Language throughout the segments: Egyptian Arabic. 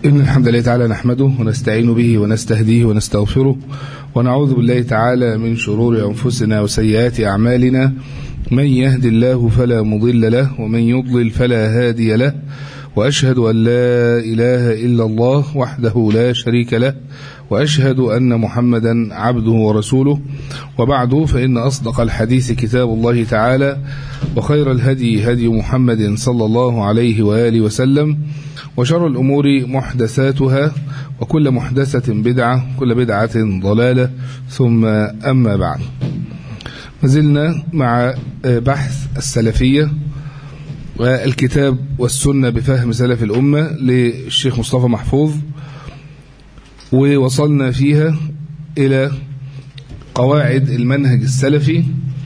إن الحمد لله تعالى نحمده ونستعين به ونستهديه ونستغفره ونعوذ بالله تعالى من شرور أنفسنا وسيئات أعمالنا من يهد الله فلا مضل له ومن يضلل فلا هادي له وأشهد أن لا إله إلا الله وحده لا شريك له وأشهد أن محمدا عبده ورسوله وبعد فإن أصدق الحديث كتاب الله تعالى وخير الهدي هدي محمد صلى الله عليه وآله وسلم وشر الأمور محدثاتها وكل محدثة بدعة كل بدعة ضلالة ثم أما بعد مازلنا مع بحث السلفية والكتاب والسنة بفهم سلف الأمة للشيخ مصطفى محفوظ ووصلنا فيها إلى قواعد المنهج السلفي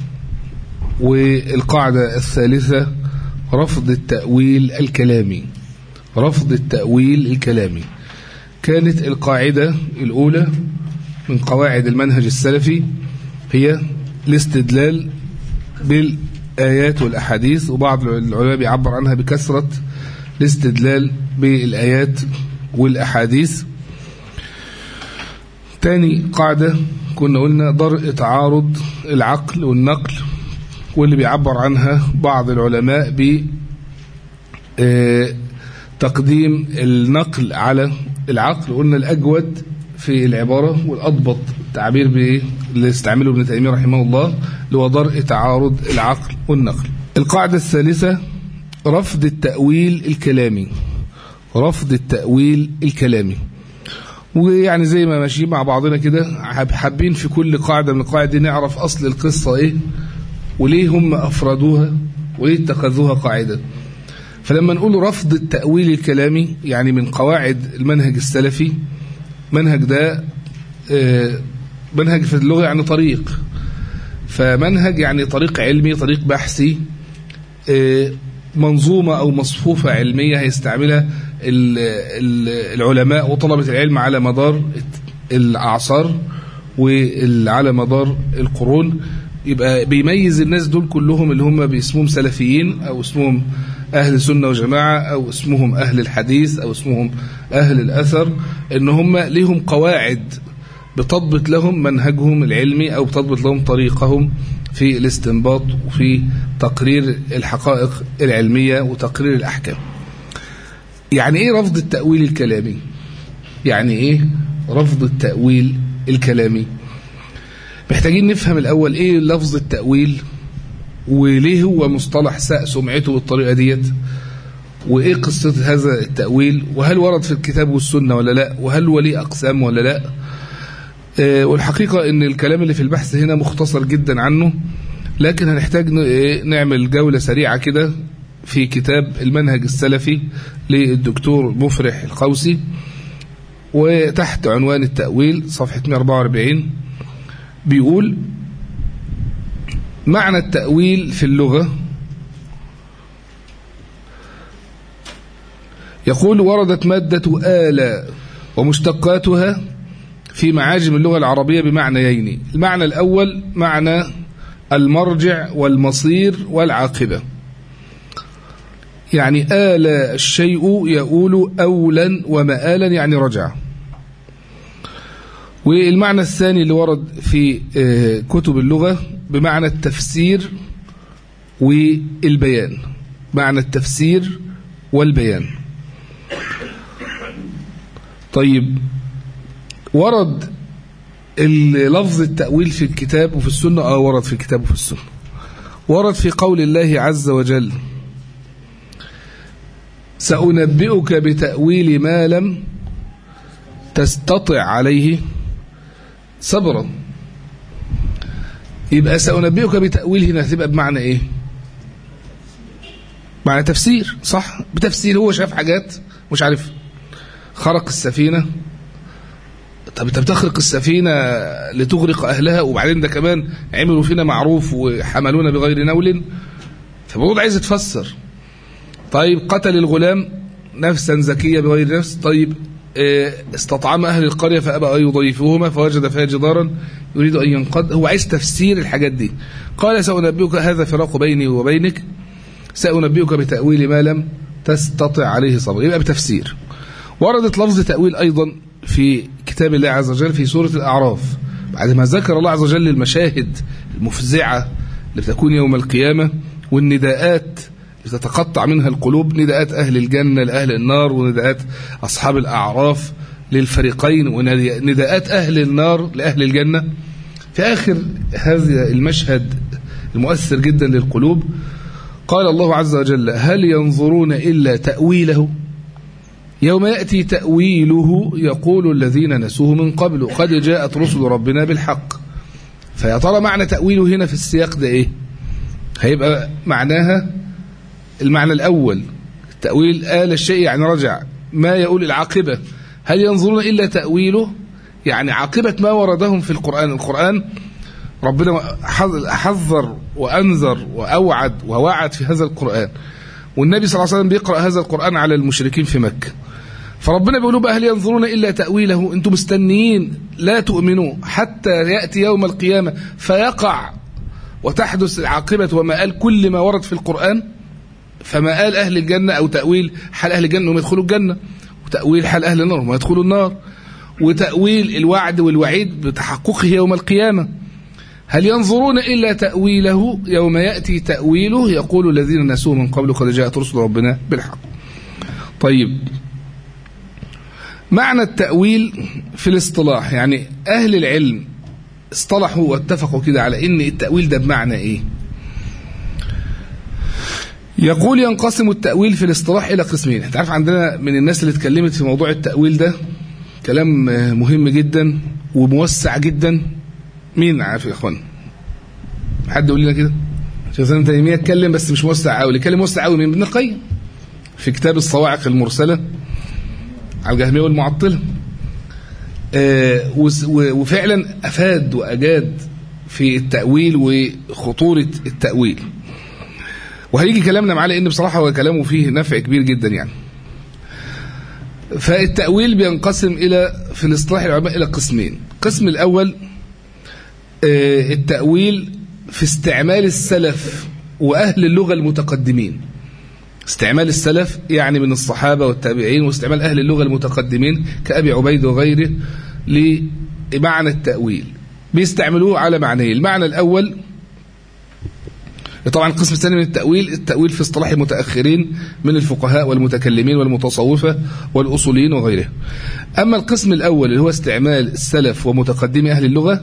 والقاعدة الثالثة رفض التأويل الكلامي رفض التأويل الكلامي كانت القاعدة الأولى من قواعد المنهج السلفي هي الاستدلال بالآيات والأحاديث وبعض العلماء بيعبر عنها بكثرة الاستدلال بالآيات والأحاديث تاني قاعدة كنا قلنا درء تعارض العقل والنقل واللي بيعبر عنها بعض العلماء ب تقديم النقل على العقل قلنا الأجود في العبارة والأضبط التعبير اللي استعمله ابن تيمية رحمه الله اللي هو درء تعارض العقل والنقل القاعدة الثالثة رفض التأويل الكلامي رفض التأويل الكلامي ويعني زي ما ماشيين مع بعضنا كده حابين في كل قاعدة من القواعد دي نعرف أصل القصة إيه وليه هم أفردوها وليه اتخذوها قاعدة فلما نقول رفض التأويل الكلامي يعني من قواعد المنهج السلفي منهج ده منهج في اللغة يعني طريق فمنهج يعني طريق علمي طريق بحثي منظومة أو مصفوفة علمية هيستعملها العلماء وطلبة العلم على مدار الأعصار وعلى مدار القرون يبقى بيميز الناس دول كلهم اللي هم باسمهم سلفيين أو اسمهم أهل سنة وجماعة أو اسمهم أهل الحديث أو اسمهم أهل الأثر إن هم ليهم قواعد بتضبط لهم منهجهم العلمي أو بتضبط لهم طريقهم في الاستنباط وفي تقرير الحقائق العلمية وتقرير الأحكام يعني إيه رفض التأويل الكلامي يعني إيه رفض التأويل الكلامي محتاجين نفهم الأول إيه لفظ التأويل وليه هو مصطلح ساء سمعته بالطريقة ديت وإيه قصة هذا التأويل وهل ورد في الكتاب والسنة ولا لا وهل هو ليه أقسام ولا لا آه والحقيقة أن الكلام اللي في البحث هنا مختصر جدا عنه لكن هنحتاج نعمل جولة سريعة كده في كتاب المنهج السلفي للدكتور مفرح القوسي وتحت عنوان التأويل صفحة 144 بيقول معنى التأويل في اللغة يقول وردت مادة آلة ومشتقاتها في معاجم اللغة العربية بمعنيين المعنى الأول معنى المرجع والمصير والعاقبة يعني آل الشيء يقول أولا ومآلا يعني رجع والمعنى الثاني اللي ورد في كتب اللغة بمعنى التفسير والبيان معنى التفسير والبيان طيب ورد لفظ التأويل في الكتاب وفي السنة اه ورد في الكتاب وفي السنة ورد في قول الله عز وجل سأنبئك بتأويل ما لم تستطع عليه صبرا يبقى سأنبئك بتأويل هنا هتبقى بمعنى ايه معنى تفسير صح بتفسير هو شاف حاجات مش عارف خرق السفينة طب انت بتخرق السفينة لتغرق أهلها وبعدين ده كمان عملوا فينا معروف وحملونا بغير نول فالموضوع عايز يتفسر طيب قتل الغلام نفسا زكية بغير نفس طيب استطعم أهل القرية فأبى أن يضيفوهما فوجد فيها جدارا يريد أن ينقض هو عايز تفسير الحاجات دي قال سأنبئك هذا فراق بيني وبينك سأنبئك بتأويل ما لم تستطع عليه صبر يبقى بتفسير وردت لفظ تأويل أيضا في كتاب الله عز وجل في سورة الأعراف بعد ما ذكر الله عز وجل المشاهد المفزعة اللي بتكون يوم القيامة والنداءات اللي تتقطع منها القلوب نداءات أهل الجنة لأهل النار ونداءات أصحاب الأعراف للفريقين ونداءات أهل النار لأهل الجنة في آخر هذا المشهد المؤثر جدا للقلوب قال الله عز وجل هل ينظرون إلا تأويله يوم يأتي تأويله يقول الذين نسوه من قبل قد جاءت رسل ربنا بالحق فيا ترى معنى تأويله هنا في السياق ده إيه هيبقى معناها المعنى الأول التأويل آل الشيء يعني رجع ما يقول العاقبة هل ينظرون إلا تأويله يعني عاقبة ما وردهم في القرآن القرآن ربنا حذر وأنذر وأوعد ووعد في هذا القرآن والنبي صلى الله عليه وسلم بيقرأ هذا القرآن على المشركين في مكة فربنا بيقول بقى هل ينظرون إلا تأويله أنتم مستنيين لا تؤمنوا حتى يأتي يوم القيامة فيقع وتحدث العاقبة وما قال كل ما ورد في القرآن فما قال أهل الجنة أو تأويل حال أهل الجنة هم يدخلوا الجنة وتأويل حال أهل النار هم يدخلوا النار وتأويل الوعد والوعيد بتحققه يوم القيامة هل ينظرون إلا تأويله يوم يأتي تأويله يقول الذين نسوه من قبل قد جاءت رسل ربنا بالحق طيب معنى التأويل في الاصطلاح يعني أهل العلم اصطلحوا واتفقوا كده على ان التأويل ده بمعنى ايه يقول ينقسم التأويل في الاصطلاح إلى قسمين انت عارف عندنا من الناس اللي اتكلمت في موضوع التأويل ده كلام مهم جدا وموسع جدا مين عارف يا اخوان حد يقول لنا كده شيخ ابن تيميه اتكلم بس مش موسع قوي اللي اتكلم موسع قوي من ابن القيم في كتاب الصواعق المرسله على الجهميه والمعطله آه وفعلا افاد واجاد في التاويل وخطوره التاويل وهيجي كلامنا معاه لان بصراحه هو كلامه فيه نفع كبير جدا يعني فالتاويل بينقسم الى في الاصطلاح العلماء الى قسمين القسم الاول التأويل في استعمال السلف وأهل اللغة المتقدمين استعمال السلف يعني من الصحابة والتابعين واستعمال أهل اللغة المتقدمين كأبي عبيد وغيره لمعنى التأويل بيستعملوه على معنيين المعنى الأول طبعا القسم الثاني من التأويل التأويل في اصطلاح المتأخرين من الفقهاء والمتكلمين والمتصوفة والأصوليين وغيره أما القسم الأول اللي هو استعمال السلف ومتقدمي أهل اللغة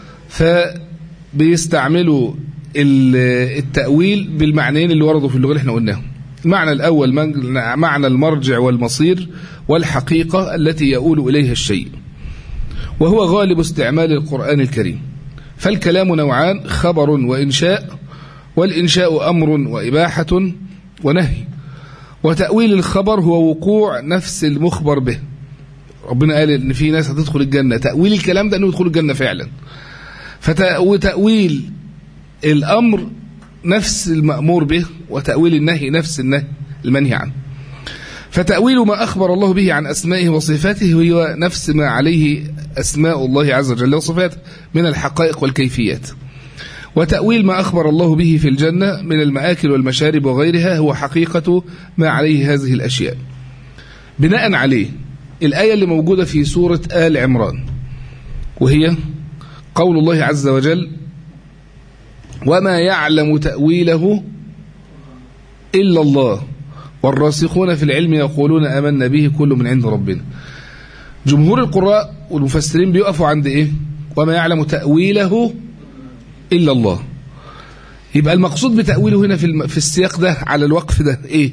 فبيستعملوا التأويل بالمعنيين اللي وردوا في اللغة اللي احنا قلناهم المعنى الأول معنى المرجع والمصير والحقيقة التي يؤول إليها الشيء وهو غالب استعمال القرآن الكريم فالكلام نوعان خبر وإنشاء والإنشاء أمر وإباحة ونهي وتأويل الخبر هو وقوع نفس المخبر به ربنا قال إن في ناس هتدخل الجنة تأويل الكلام ده أنه يدخل الجنة فعلا وتأويل الأمر نفس المأمور به وتأويل النهي نفس النهي المنهي عنه فتأويل ما أخبر الله به عن أسمائه وصفاته هو نفس ما عليه أسماء الله عز وجل وصفاته من الحقائق والكيفيات وتأويل ما أخبر الله به في الجنة من المآكل والمشارب وغيرها هو حقيقة ما عليه هذه الأشياء بناء عليه الآية اللي موجودة في سورة آل عمران وهي قول الله عز وجل وما يعلم تأويله إلا الله والراسخون في العلم يقولون أمنا به كل من عند ربنا جمهور القراء والمفسرين بيقفوا عند إيه وما يعلم تأويله إلا الله يبقى المقصود بتأويله هنا في, في السياق ده على الوقف ده إيه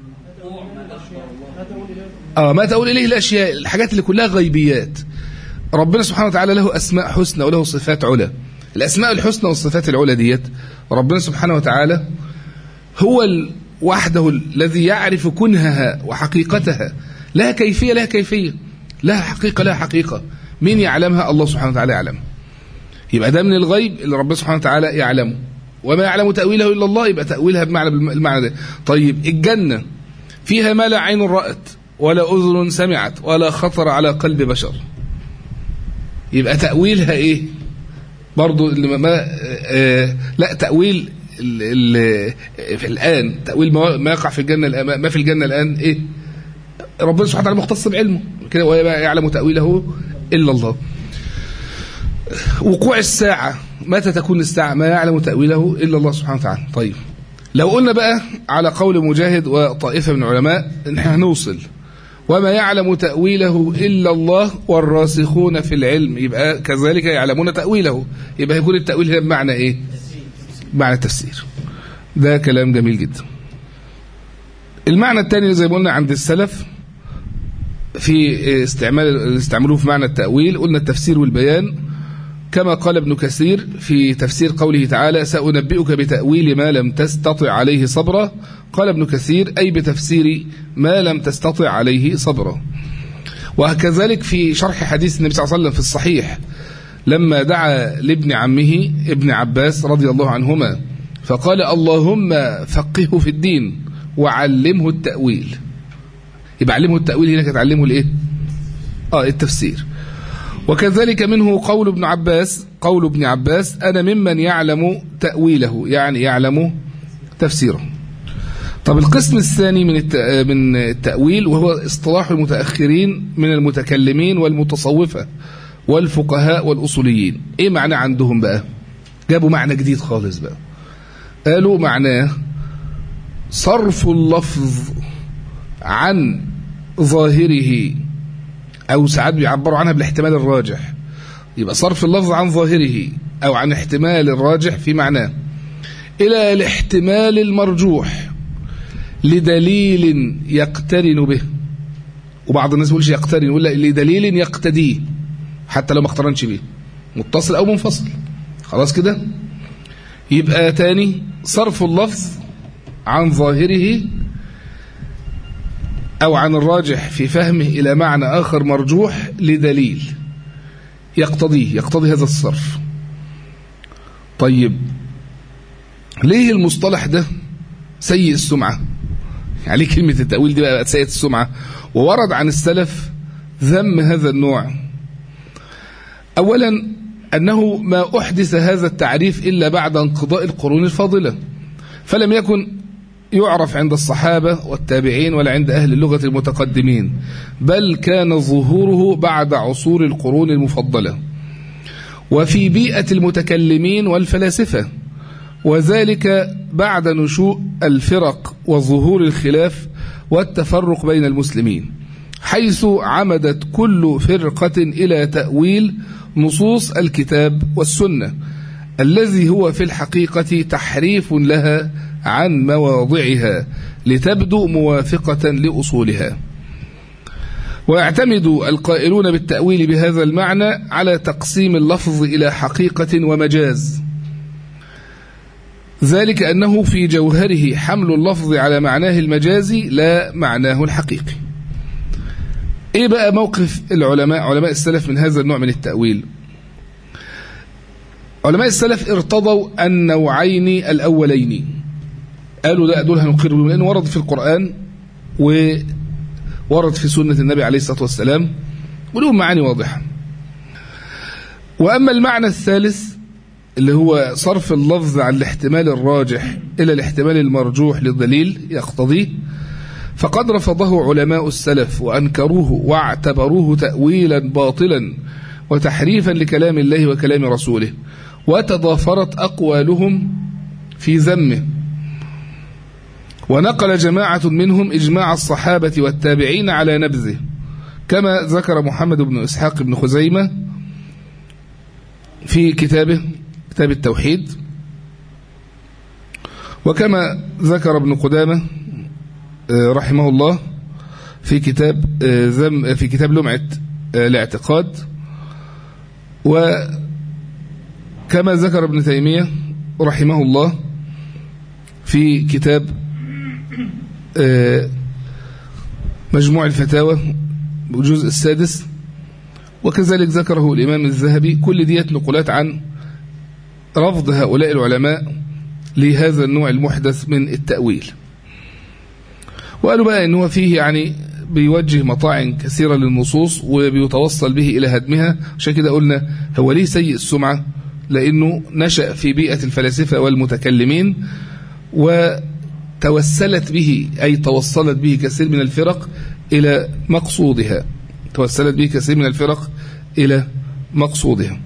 آه ما تقول إليه الأشياء الحاجات اللي كلها غيبيات ربنا سبحانه وتعالى له أسماء حسنى وله صفات علا الأسماء الحسنى والصفات العلا ديت ربنا سبحانه وتعالى هو وحده الذي يعرف كنهها وحقيقتها لها كيفية لها كيفية لها حقيقة لها حقيقة مين يعلمها الله سبحانه وتعالى يعلم يبقى ده من الغيب اللي ربنا سبحانه وتعالى يعلمه وما يعلم تأويله إلا الله يبقى تأويلها بمعنى المعنى ده طيب الجنة فيها ما لا عين رأت ولا أذن سمعت ولا خطر على قلب بشر يبقى تأويلها إيه برضو ما آه لا تأويل ال ال في الآن تأويل ما يقع في الجنة الآن ما في الجنة الآن إيه ربنا سبحانه وتعالى مختص بعلمه كده ولا يعلم تأويله إلا الله وقوع الساعة متى تكون الساعة ما يعلم تأويله إلا الله سبحانه وتعالى طيب لو قلنا بقى على قول مجاهد وطائفة من العلماء ان احنا هنوصل وما يعلم تأويله إلا الله والراسخون في العلم يبقى كذلك يعلمون تأويله يبقى يكون التأويل هنا بمعنى ايه معنى التفسير ده كلام جميل جدا المعنى الثاني زي ما قلنا عند السلف في استعمال استعملوه في معنى التأويل قلنا التفسير والبيان كما قال ابن كثير في تفسير قوله تعالى سأنبئك بتأويل ما لم تستطع عليه صبرا قال ابن كثير أي بتفسير ما لم تستطع عليه صبرا وكذلك في شرح حديث النبي صلى الله عليه وسلم في الصحيح لما دعا لابن عمه ابن عباس رضي الله عنهما فقال اللهم فقهه في الدين وعلمه التأويل يبقى علمه التأويل هنا كانت علمه الايه اه التفسير وكذلك منه قول ابن عباس قول ابن عباس أنا ممن يعلم تأويله يعني يعلم تفسيره طب القسم الثاني من من التأويل وهو اصطلاح المتأخرين من المتكلمين والمتصوفة والفقهاء والأصوليين ايه معنى عندهم بقى جابوا معنى جديد خالص بقى قالوا معناه صرف اللفظ عن ظاهره أو ساعات بيعبروا عنها بالاحتمال الراجح يبقى صرف اللفظ عن ظاهره أو عن احتمال الراجح في معناه إلى الاحتمال المرجوح لدليل يقترن به وبعض الناس يقولش يقترن يقول لدليل يقتديه حتى لو ما اقترنش به متصل أو منفصل خلاص كده يبقى تاني صرف اللفظ عن ظاهره أو عن الراجح في فهمه إلى معنى آخر مرجوح لدليل يقتضيه يقتضي هذا الصرف طيب ليه المصطلح ده سيء السمعة يعني كلمة التأويل دي بقى سيئة السمعة وورد عن السلف ذم هذا النوع أولا أنه ما أحدث هذا التعريف إلا بعد انقضاء القرون الفاضلة فلم يكن يعرف عند الصحابة والتابعين ولا عند أهل اللغة المتقدمين بل كان ظهوره بعد عصور القرون المفضلة وفي بيئة المتكلمين والفلاسفة وذلك بعد نشوء الفرق وظهور الخلاف والتفرق بين المسلمين حيث عمدت كل فرقة إلى تأويل نصوص الكتاب والسنة الذي هو في الحقيقة تحريف لها عن مواضعها لتبدو موافقة لأصولها ويعتمد القائلون بالتأويل بهذا المعنى على تقسيم اللفظ إلى حقيقة ومجاز ذلك أنه في جوهره حمل اللفظ على معناه المجازي لا معناه الحقيقي إيه بقى موقف العلماء علماء السلف من هذا النوع من التأويل علماء السلف ارتضوا النوعين الأولين قالوا لا دول هنقر بهم لأنه ورد في القرآن وورد في سنة النبي عليه الصلاة والسلام ولهم معاني واضحة وأما المعنى الثالث اللي هو صرف اللفظ عن الاحتمال الراجح إلى الاحتمال المرجوح للدليل يقتضيه فقد رفضه علماء السلف وأنكروه واعتبروه تأويلا باطلا وتحريفا لكلام الله وكلام رسوله وتضافرت أقوالهم في ذمه ونقل جماعة منهم إجماع الصحابة والتابعين على نبذه كما ذكر محمد بن إسحاق بن خزيمة في كتابه كتاب التوحيد وكما ذكر ابن قدامة رحمه الله في كتاب ذم في كتاب لمعة الاعتقاد وكما ذكر ابن تيمية رحمه الله في كتاب مجموع الفتاوى الجزء السادس وكذلك ذكره الإمام الذهبي كل ديت نقولات عن رفض هؤلاء العلماء لهذا النوع المحدث من التأويل وقالوا بقى أنه فيه يعني بيوجه مطاعن كثيرة للنصوص وبيتوصل به إلى هدمها عشان كده قلنا هو ليه سيء السمعة لأنه نشأ في بيئة الفلاسفة والمتكلمين وتوسلت به أي توصلت به كثير من الفرق إلى مقصودها توسلت به كثير من الفرق إلى مقصودها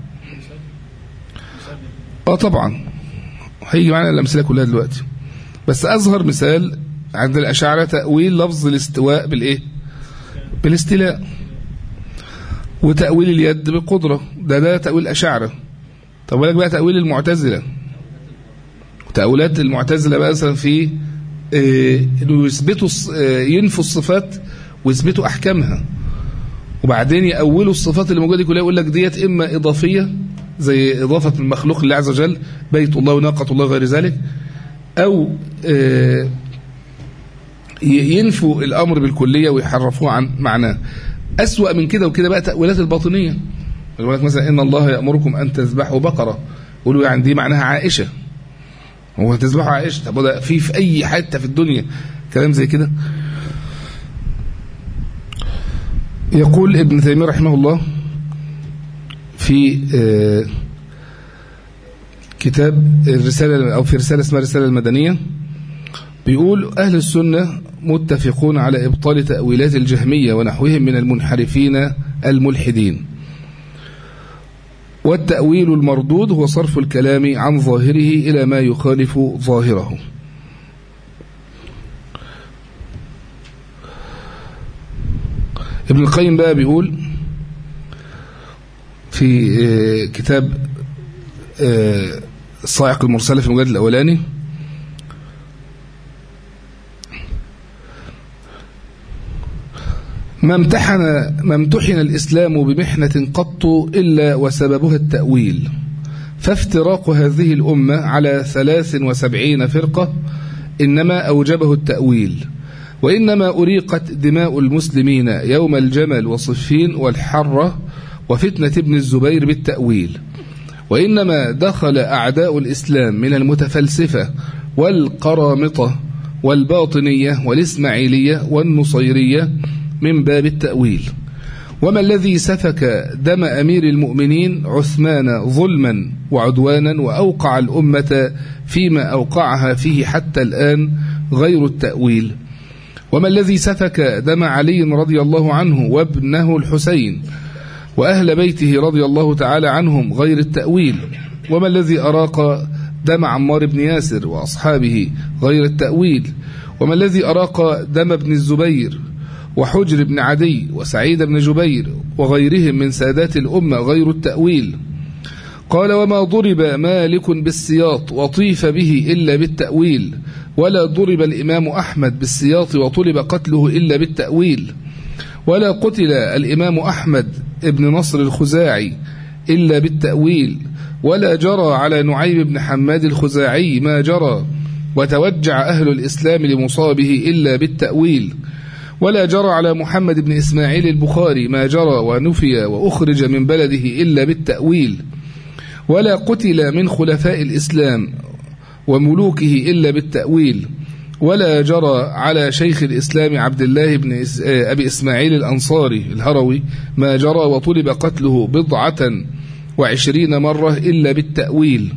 اه طبعا هيجي معنا الأمثلة كلها دلوقتي بس أظهر مثال عند الأشاعرة تأويل لفظ الاستواء بالإيه بالاستيلاء وتأويل اليد بالقدرة ده ده تأويل الأشاعرة طب ولك بقى تأويل المعتزلة وتأويلات المعتزلة بقى مثلا في انه يثبتوا ينفوا الصفات ويثبتوا احكامها وبعدين يأولوا الصفات اللي موجوده دي كلها يقول لك ديت اما اضافيه زي اضافه المخلوق لله عز وجل بيت الله وناقه الله غير ذلك او ينفوا الامر بالكليه ويحرفوه عن معناه اسوا من كده وكده بقى تاويلات الباطنيه يقول لك مثلا ان الله يامركم ان تذبحوا بقره يقولوا يعني دي معناها عائشه هو تذبحوا عائشه طب ده في في اي حته في الدنيا كلام زي كده يقول ابن تيميه رحمه الله في كتاب الرساله او في رساله اسمها الرساله المدنيه بيقول اهل السنه متفقون على ابطال تاويلات الجهميه ونحوهم من المنحرفين الملحدين والتأويل المردود هو صرف الكلام عن ظاهره إلى ما يخالف ظاهره ابن القيم بقى بيقول في كتاب الصاعق المرسلة في المجلد الأولاني ما امتحن ما امتحن الإسلام بمحنة قط إلا وسببها التأويل فافتراق هذه الأمة على ثلاث وسبعين فرقة إنما أوجبه التأويل وإنما أريقت دماء المسلمين يوم الجمل وصفين والحرة وفتنة ابن الزبير بالتأويل وإنما دخل أعداء الإسلام من المتفلسفة والقرامطة والباطنية والإسماعيلية والنصيرية من باب التأويل وما الذي سفك دم أمير المؤمنين عثمان ظلما وعدوانا وأوقع الأمة فيما أوقعها فيه حتى الآن غير التأويل وما الذي سفك دم علي رضي الله عنه وابنه الحسين وأهل بيته رضي الله تعالى عنهم غير التأويل وما الذي أراق دم عمار بن ياسر وأصحابه غير التأويل وما الذي أراق دم ابن الزبير وحجر بن عدي وسعيد بن جبير وغيرهم من سادات الأمة غير التأويل قال وما ضرب مالك بالسياط وطيف به إلا بالتأويل ولا ضرب الإمام أحمد بالسياط وطلب قتله إلا بالتأويل ولا قتل الإمام أحمد ابن نصر الخزاعي إلا بالتأويل ولا جرى على نعيم بن حماد الخزاعي ما جرى وتوجع أهل الإسلام لمصابه إلا بالتأويل ولا جرى على محمد بن إسماعيل البخاري ما جرى ونفي وأخرج من بلده إلا بالتأويل ولا قتل من خلفاء الإسلام وملوكه إلا بالتأويل ولا جرى على شيخ الإسلام عبد الله بن أبي إسماعيل الأنصاري الهروي ما جرى وطلب قتله بضعة وعشرين مرة إلا بالتأويل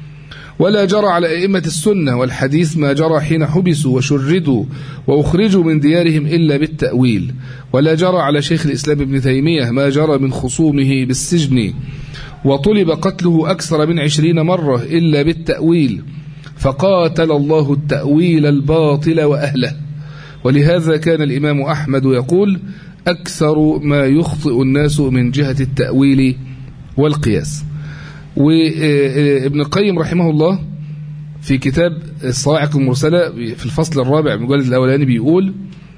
ولا جرى على أئمة السنة والحديث ما جرى حين حبسوا وشردوا وأخرجوا من ديارهم إلا بالتأويل ولا جرى على شيخ الإسلام ابن تيمية ما جرى من خصومه بالسجن وطلب قتله أكثر من عشرين مرة إلا بالتأويل فقاتل الله التأويل الباطل وأهله ولهذا كان الإمام أحمد يقول أكثر ما يخطئ الناس من جهة التأويل والقياس وابن القيم رحمه الله في كتاب الصواعق المرسلة في الفصل الرابع من المجلد الأولاني بيقول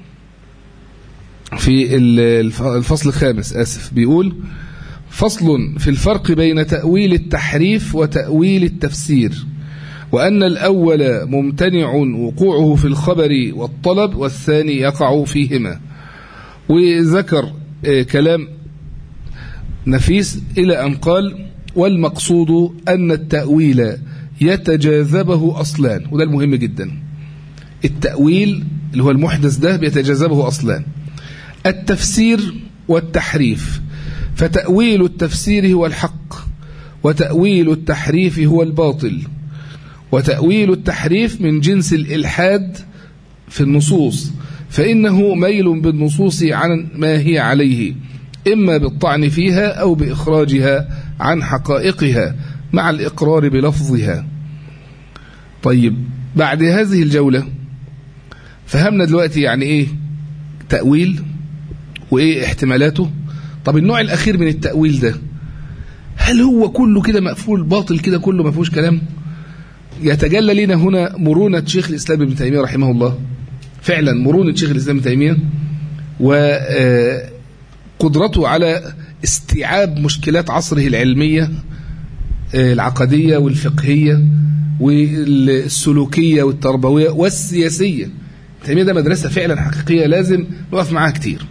في الفصل الخامس آسف بيقول فصل في الفرق بين تأويل التحريف وتأويل التفسير وأن الأول ممتنع وقوعه في الخبر والطلب والثاني يقع فيهما وذكر كلام نفيس إلى أن قال والمقصود أن التأويل يتجاذبه أصلان وده المهم جدا التأويل اللي هو المحدث ده بيتجاذبه أصلان التفسير والتحريف فتأويل التفسير هو الحق وتأويل التحريف هو الباطل وتأويل التحريف من جنس الإلحاد في النصوص فإنه ميل بالنصوص عن ما هي عليه إما بالطعن فيها أو بإخراجها عن حقائقها مع الإقرار بلفظها طيب بعد هذه الجولة فهمنا دلوقتي يعني إيه تأويل وإيه احتمالاته طب النوع الأخير من التأويل ده هل هو كله كده مقفول باطل كده كله ما فيهوش كلام يتجلى لنا هنا مرونة شيخ الإسلام ابن تيمية رحمه الله فعلا مرونة شيخ الإسلام ابن تيمية وقدرته على استيعاب مشكلات عصره العلمية العقدية والفقهية والسلوكية والتربوية والسياسية تيمية ده مدرسة فعلا حقيقية لازم نقف معاها كتير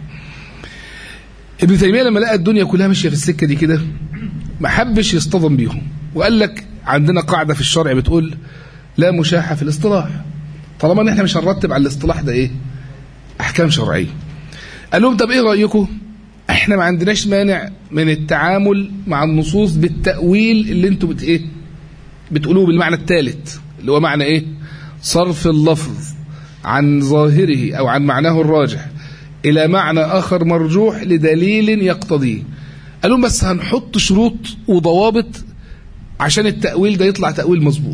ابن تيمية لما لقى الدنيا كلها ماشية في السكة دي كده ما حبش يصطدم بيهم وقال لك عندنا قاعدة في الشرع بتقول لا مشاحة في الاصطلاح طالما ان احنا مش هنرتب على الاصطلاح ده ايه احكام شرعية قال لهم طب ايه رأيكم احنا ما عندناش مانع من التعامل مع النصوص بالتأويل اللي انتوا بت ايه بتقولوه بالمعنى الثالث اللي هو معنى ايه صرف اللفظ عن ظاهره او عن معناه الراجح الى معنى اخر مرجوح لدليل يقتضيه قالوا بس هنحط شروط وضوابط عشان التأويل ده يطلع تأويل مظبوط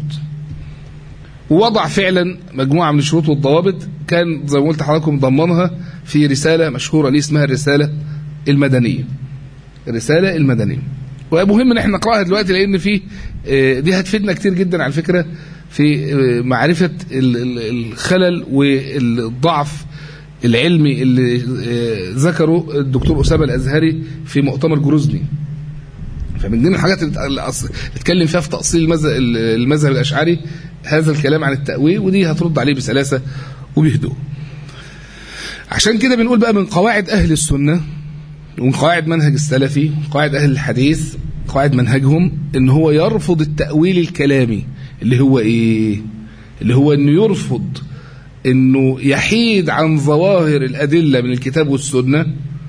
ووضع فعلا مجموعة من الشروط والضوابط كان زي ما قلت لحضراتكم ضمنها في رسالة مشهورة ليه اسمها الرسالة المدنية الرسالة المدنية ومهم ان احنا نقراها دلوقتي لان في دي هتفيدنا كتير جدا على فكرة في معرفة الخلل والضعف العلمي اللي ذكره الدكتور أسامة الأزهري في مؤتمر جروزني فمن ضمن الحاجات اللي اتكلم فيها في تأصيل المذهب, المذهب الأشعري هذا الكلام عن التأويل ودي هترد عليه بسلاسة وبهدوء عشان كده بنقول بقى من قواعد أهل السنة ومن قواعد منهج السلفي قواعد أهل الحديث قواعد منهجهم ان هو يرفض التأويل الكلامي اللي هو ايه اللي هو انه يرفض انه يحيد عن ظواهر الأدلة من الكتاب والسنة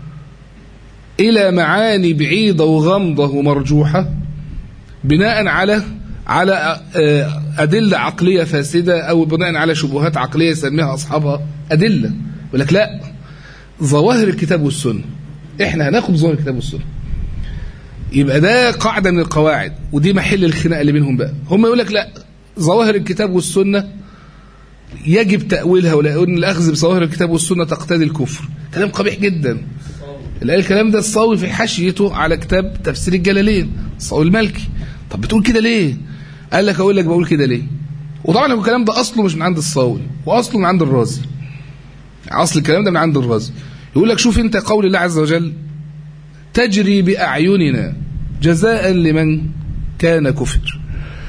إلى معاني بعيدة وغامضة ومرجوحة بناء على على أدلة عقلية فاسدة أو بناء على شبهات عقلية يسميها أصحابها أدلة يقول لك لا ظواهر الكتاب والسنة إحنا هناخد ظواهر الكتاب والسنة يبقى ده قاعدة من القواعد ودي محل الخناقة اللي بينهم بقى هم يقول لك لا ظواهر الكتاب والسنة يجب تأويلها ولأن الأخذ بظواهر الكتاب والسنة تقتضي الكفر كلام قبيح جدا الكلام ده الصاوي في حاشيته على كتاب تفسير الجلالين الصاوي المالكي طب بتقول كده ليه قال لك اقول لك بقول كده ليه وطبعا الكلام ده اصله مش من عند الصاوي واصله من عند الرازي اصل الكلام ده من عند الرازي يقول لك شوف انت قول الله عز وجل تجري باعيننا جزاء لمن كان كفر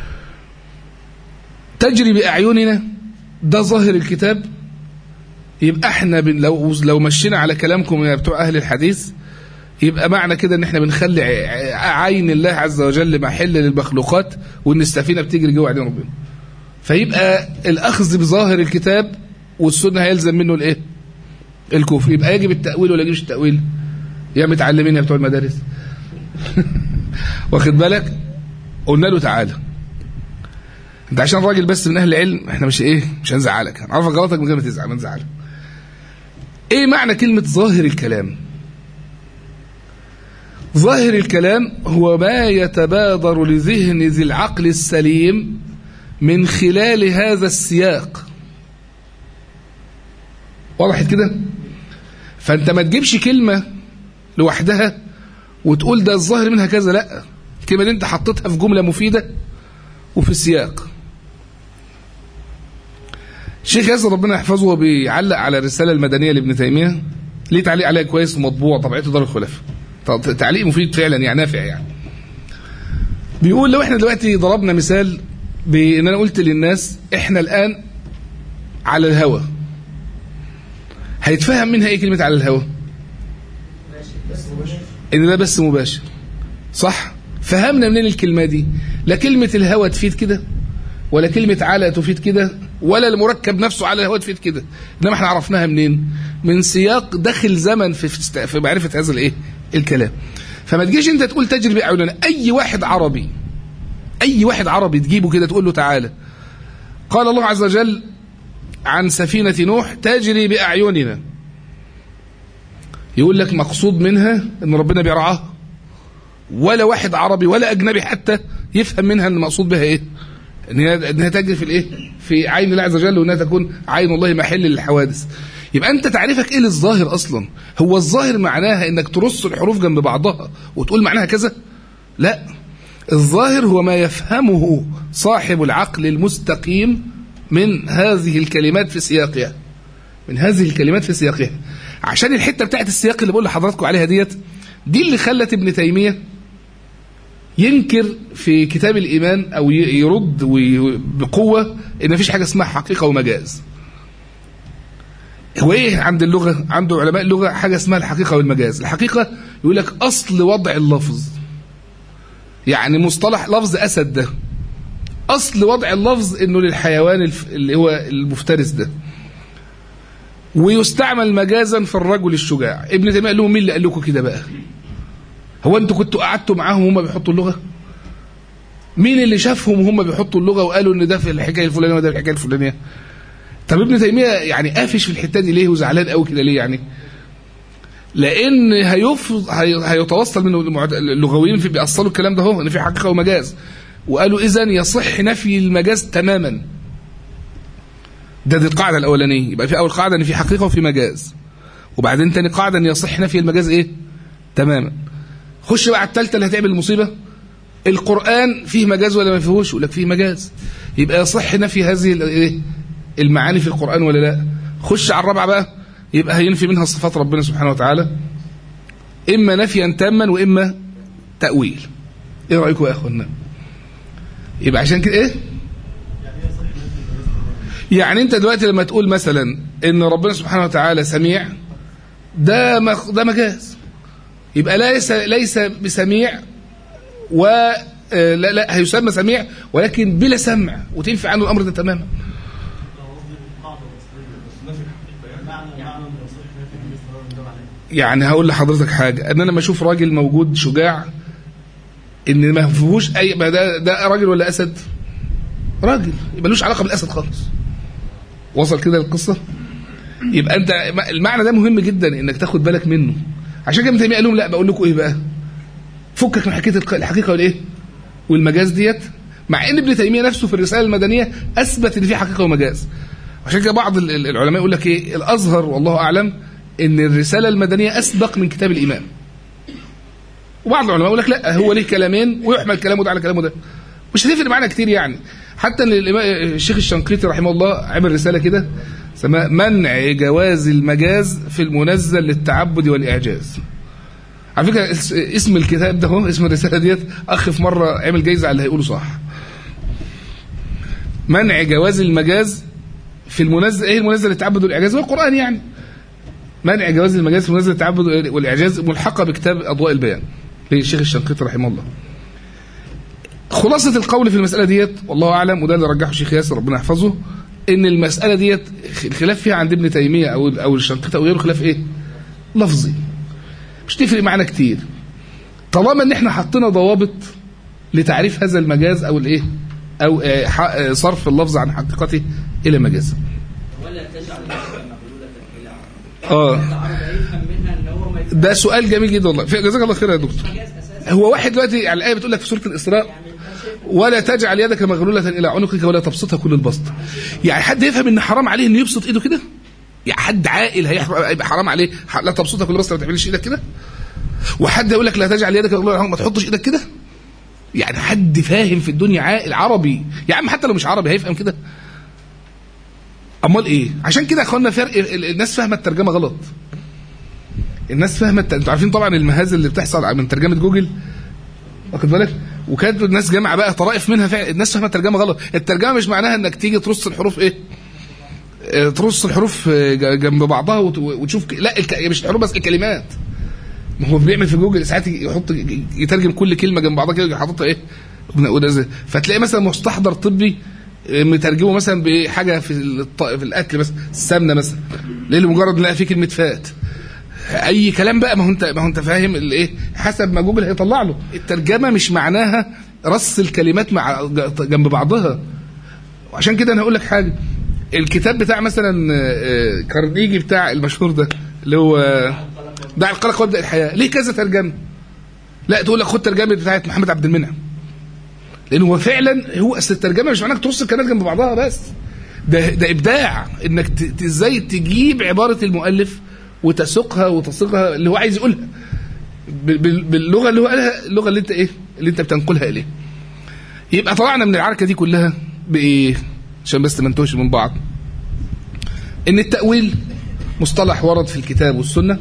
تجري باعيننا ده ظاهر الكتاب يبقى احنا بن لو لو مشينا على كلامكم يا بتوع اهل الحديث يبقى معنى كده ان احنا بنخلي عين الله عز وجل محل للمخلوقات وان السفينه بتجري جوه عينين ربنا فيبقى الاخذ بظاهر الكتاب والسنه هيلزم منه الايه الكفر يبقى يجب التاويل ولا يجبش التاويل يا متعلمين يا بتوع المدارس واخد بالك قلنا له تعالى انت عشان راجل بس من اهل العلم احنا مش ايه مش هنزعلك هنعرفك غلطك من غير ما تزعل ما نزعلك ايه معنى كلمة ظاهر الكلام ظاهر الكلام هو ما يتبادر لذهن ذي العقل السليم من خلال هذا السياق وضحت كده فانت ما تجيبش كلمة لوحدها وتقول ده الظاهر منها كذا لا الكلمة دي انت حطيتها في جملة مفيدة وفي السياق الشيخ ياسر ربنا يحفظه بيعلق على الرسالة المدنية لابن تيمية ليه تعليق عليها كويس ومطبوع طبعته دار الخلافة تعليق مفيد فعلا يعني نافع يعني بيقول لو احنا دلوقتي ضربنا مثال بان انا قلت للناس احنا الان على الهوى هيتفهم منها ايه كلمة على الهوى ان ده بس مباشر صح فهمنا منين الكلمة دي لا كلمة الهوى تفيد كده ولا كلمة على تفيد كده ولا المركب نفسه على الهوى تفيد كده انما احنا عرفناها منين من سياق داخل زمن في في معرفة هذا الايه الكلام فما تجيش انت تقول تجري باعيننا اي واحد عربي اي واحد عربي تجيبه كده تقول له تعالى قال الله عز وجل عن سفينة نوح تجري بأعيننا يقول لك مقصود منها ان ربنا بيرعاها ولا واحد عربي ولا اجنبي حتى يفهم منها ان المقصود بها ايه ان هي انها تجري في الايه في عين الله عز وجل وانها تكون عين الله محل للحوادث يبقى انت تعريفك ايه للظاهر اصلا هو الظاهر معناها انك ترص الحروف جنب بعضها وتقول معناها كذا لا الظاهر هو ما يفهمه صاحب العقل المستقيم من هذه الكلمات في سياقها من هذه الكلمات في سياقها عشان الحته بتاعت السياق اللي بقول لحضراتكم عليها ديت دي اللي خلت ابن تيميه ينكر في كتاب الايمان او يرد بقوه ان مفيش حاجه اسمها حقيقه ومجاز هو ايه عند اللغه عنده علماء اللغه حاجه اسمها الحقيقه والمجاز الحقيقه يقول لك اصل وضع اللفظ يعني مصطلح لفظ اسد ده اصل وضع اللفظ انه للحيوان اللي هو المفترس ده ويستعمل مجازا في الرجل الشجاع ابن تيميه قال لهم مين اللي قال لكم كده بقى هو انتوا كنتوا قعدتوا معاهم وهم بيحطوا اللغه مين اللي شافهم وهم بيحطوا اللغه وقالوا ان ده في الحكايه الفلانيه وده في الحكايه الفلانيه طب ابن تيميه يعني قافش في الحته دي ليه وزعلان قوي كده ليه يعني لان هيفرض هيتوصل من اللغويين في بيأصلوا الكلام ده هو ان في حقيقه ومجاز وقالوا اذا يصح نفي المجاز تماما ده دي القاعده الاولانيه يبقى في اول قاعده ان في حقيقه وفي مجاز وبعدين تاني قاعده ان يصح نفي المجاز ايه تماما خش بقى على الثالثه اللي هتعمل المصيبه القران فيه مجاز ولا ما فيهوش يقول لك فيه مجاز يبقى يصح نفي هذه الايه المعاني في القران ولا لا خش على الرابعه بقى يبقى هينفي منها صفات ربنا سبحانه وتعالى اما نفيا تاما واما تاويل ايه رايكم يا اخوانا يبقى عشان كده ايه يعني انت دلوقتي لما تقول مثلا ان ربنا سبحانه وتعالى سميع ده ده مجاز يبقى ليس ليس بسميع و لا لا هيسمى سميع ولكن بلا سمع وتنفي عنه الامر ده تماما يعني هقول لحضرتك حاجه ان انا لما اشوف راجل موجود شجاع ان ما فيهوش اي ما ده ده راجل ولا اسد راجل يبقى لوش علاقه بالاسد خالص وصل كده القصه يبقى انت المعنى ده مهم جدا انك تاخد بالك منه عشان كده ابن تيميه قال لهم لا بقول لكم ايه بقى فكك من حكايه الحقيقه والايه والمجاز ديت مع ان ابن تيميه نفسه في الرساله المدنيه اثبت ان في حقيقه ومجاز عشان كده بعض العلماء يقول لك ايه الازهر والله اعلم ان الرساله المدنيه اسبق من كتاب الايمان وبعض العلماء يقول لك لا هو ليه كلامين ويحمل كلامه ده على كلامه ده مش هتفرق معانا كتير يعني حتى ان الشيخ الشنقيطي رحمه الله عمل رساله كده اسمها منع جواز المجاز في المنزل للتعبد والاعجاز على فكره اسم الكتاب ده هو اسم الرساله ديت اخ في مره عمل جايزه على اللي هيقوله صح منع جواز المجاز في المنزل ايه المنزل للتعبد والاعجاز هو القران يعني منع جواز المجاز في منزل التعبد والاعجاز ملحقه بكتاب اضواء البيان للشيخ الشنقيطي رحمه الله خلاصة القول في المسألة ديت والله أعلم وده اللي رجحه الشيخ ياسر ربنا يحفظه إن المسألة ديت الخلاف فيها عند ابن تيمية أو أو الشنقيطي أو غيره خلاف إيه؟ لفظي مش تفرق معنا كتير طالما إن إحنا حطينا ضوابط لتعريف هذا المجاز أو الإيه؟ أو صرف اللفظ عن حقيقته إلى مجاز. ولا تجعل مغلولة إلى اه ده سؤال جميل جدا والله جزاك الله خير يا دكتور هو واحد دلوقتي على الايه بتقول لك في سوره الاسراء ولا تجعل يدك مغلولة إلى عنقك ولا تبسطها كل البسط يعني حد يفهم ان حرام عليه انه يبسط ايده كده يعني حد عاقل هيبقى حرام عليه لا تبسطها كل بسط ما تعملش ايدك كده وحد يقول لك لا تجعل يدك مغلولة ما تحطش ايدك كده يعني حد فاهم في الدنيا عاقل عربي يا عم حتى لو مش عربي هيفهم كده امال ايه عشان كده يا اخوانا فرق الناس فاهمه الترجمه غلط الناس فاهمه انتوا عارفين طبعا المهازل اللي بتحصل من ترجمه جوجل واخد بالك وكانت الناس جامعه بقى طرائف منها فعلا الناس فاهمه الترجمه غلط الترجمه مش معناها انك تيجي ترص الحروف ايه ترص الحروف جنب بعضها وتشوف لا مش الحروف بس الكلمات ما هو بيعمل في جوجل ساعات يحط يترجم كل كلمه جنب بعضها كده حاططها ايه فتلاقي مثلا مستحضر طبي مترجمه مثلا بحاجه في في الاكل مثلا السمنه مثلا ليه لمجرد نلاقي فيه كلمه فات اي كلام بقى ما هو انت ما هو انت فاهم الايه حسب ما جوجل هيطلع له الترجمه مش معناها رص الكلمات مع جنب بعضها وعشان كده انا هقول لك حاجه الكتاب بتاع مثلا آه، كارنيجي بتاع المشهور ده اللي هو دع القلق وابدا الحياه ليه كذا ترجمه لا تقول لك خد ترجمه بتاعت محمد عبد المنعم لان هو فعلا هو اصل الترجمه مش معناها انك ترص الكلمات جنب بعضها بس ده ده ابداع انك ت- ت- ازاي تجيب عباره المؤلف وتسوقها وتصيغها اللي هو عايز يقولها بال- بال- باللغه اللي هو قالها اللغه اللي انت ايه اللي انت بتنقلها اليه يبقى طلعنا من العركه دي كلها بايه عشان بس ما نتوهش من بعض ان التاويل مصطلح ورد في الكتاب والسنه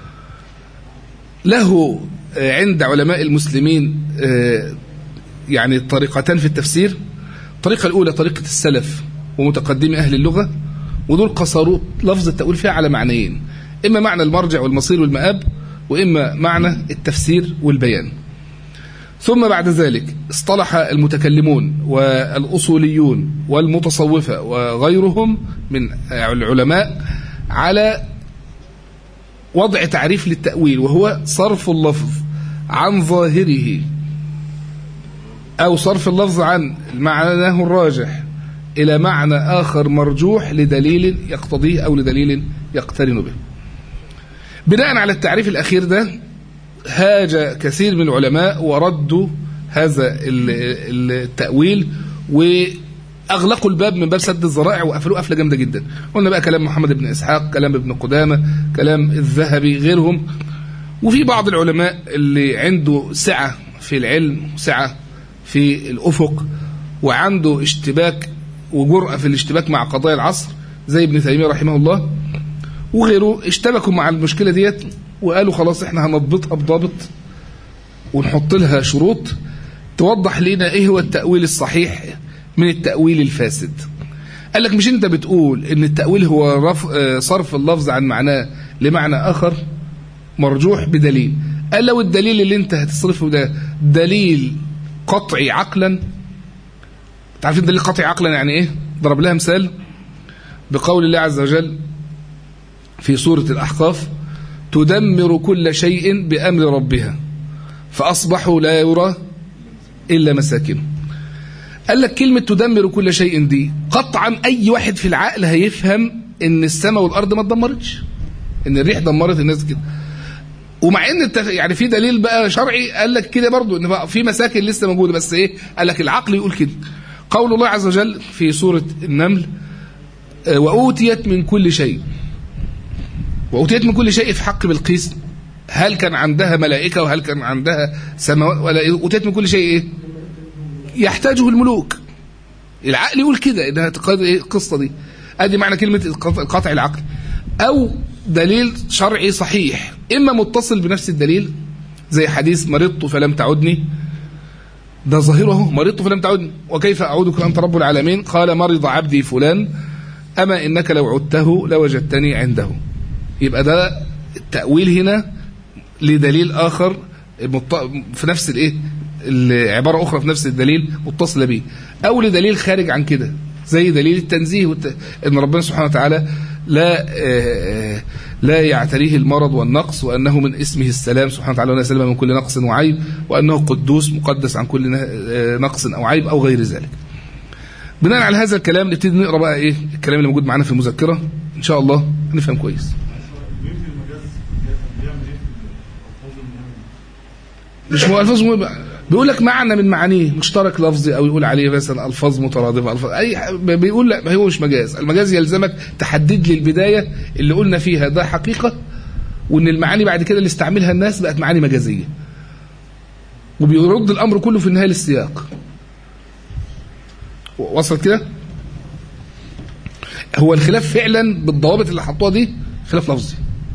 له آه، عند علماء المسلمين آه، يعني طريقتان في التفسير الطريقة الأولى طريقة السلف ومتقدمي أهل اللغة ودول قصروا لفظ التأويل فيها على معنيين إما معنى المرجع والمصير والمآب وإما معنى التفسير والبيان ثم بعد ذلك اصطلح المتكلمون والأصوليون والمتصوفة وغيرهم من العلماء على وضع تعريف للتأويل وهو صرف اللفظ عن ظاهره أو صرف اللفظ عن معناه الراجح إلى معنى آخر مرجوح لدليل يقتضيه أو لدليل يقترن به بناء على التعريف الأخير ده هاج كثير من العلماء وردوا هذا ال- التأويل وأغلقوا الباب من باب سد الذرائع وقفلوه قفلة جامدة جدا قلنا بقى كلام محمد بن إسحاق كلام ابن قدامة كلام الذهبي غيرهم وفي بعض العلماء اللي عنده سعة في العلم سعة في الأفق وعنده اشتباك وجرأة في الاشتباك مع قضايا العصر زي ابن تيمية رحمه الله وغيره اشتبكوا مع المشكلة ديت وقالوا خلاص احنا هنضبطها بضابط ونحط لها شروط توضح لنا ايه هو التأويل الصحيح من التأويل الفاسد قال لك مش انت بتقول ان التأويل هو رف... آه، صرف اللفظ عن معناه لمعنى اخر مرجوح بدليل قال لو الدليل اللي انت هتصرفه ده دليل قطعي عقلا تعرفين دليل قطعي عقلا يعني ايه ضرب لها مثال بقول الله عز وجل في سورة الأحقاف تدمر كل شيء بأمر ربها فأصبحوا لا يرى إلا مساكنه قال لك كلمة تدمر كل شيء دي قطعا أي واحد في العقل هيفهم إن السماء والأرض ما اتدمرتش إن الريح دمرت الناس كده ومع ان التف... يعني في دليل بقى شرعي قال لك كده برضو ان بقى في مساكن لسه موجوده بس ايه قال لك العقل يقول كده قول الله عز وجل في سوره النمل آه، واوتيت من كل شيء واوتيت من كل شيء في حق بلقيس هل كان عندها ملائكه وهل كان عندها سماوات ولا إيه؟ اوتيت من كل شيء ايه يحتاجه الملوك العقل يقول كده انها تقاضي ايه القصه دي ادي معنى كلمه القطع القطع العقل او دليل شرعي صحيح اما متصل بنفس الدليل زي حديث مرضت فلم تعدني ده ظاهره مرضت فلم تعدني وكيف اعودك انت رب العالمين قال مرض عبدي فلان اما انك لو عدته لوجدتني عنده يبقى ده التاويل هنا لدليل اخر مط- في نفس الايه العباره اخرى في نفس الدليل متصله به او لدليل خارج عن كده زي دليل التنزيه والت... ان ربنا سبحانه وتعالى لا آه، لا يعتريه المرض والنقص وانه من اسمه السلام سبحانه وتعالى وانه سلم من كل نقص وعيب وانه قدوس مقدس عن كل ن- آه، نقص او عيب او غير ذلك. بناء على هذا الكلام نبتدي نقرا بقى ايه الكلام اللي موجود معانا في المذكره ان شاء الله نفهم كويس. مش مو الفاظ مو بيقول لك معنى من معانيه مشترك لفظي او يقول عليه مثلا الفاظ مترادفه الفاظ اي ح- بيقول لا ما هو مش مجاز المجاز يلزمك تحدد لي البدايه اللي قلنا فيها ده حقيقه وان المعاني بعد كده اللي استعملها الناس بقت معاني مجازيه وبيرد الامر كله في النهايه للسياق و- وصلت كده هو الخلاف فعلا بالضوابط اللي حطوها دي خلاف لفظي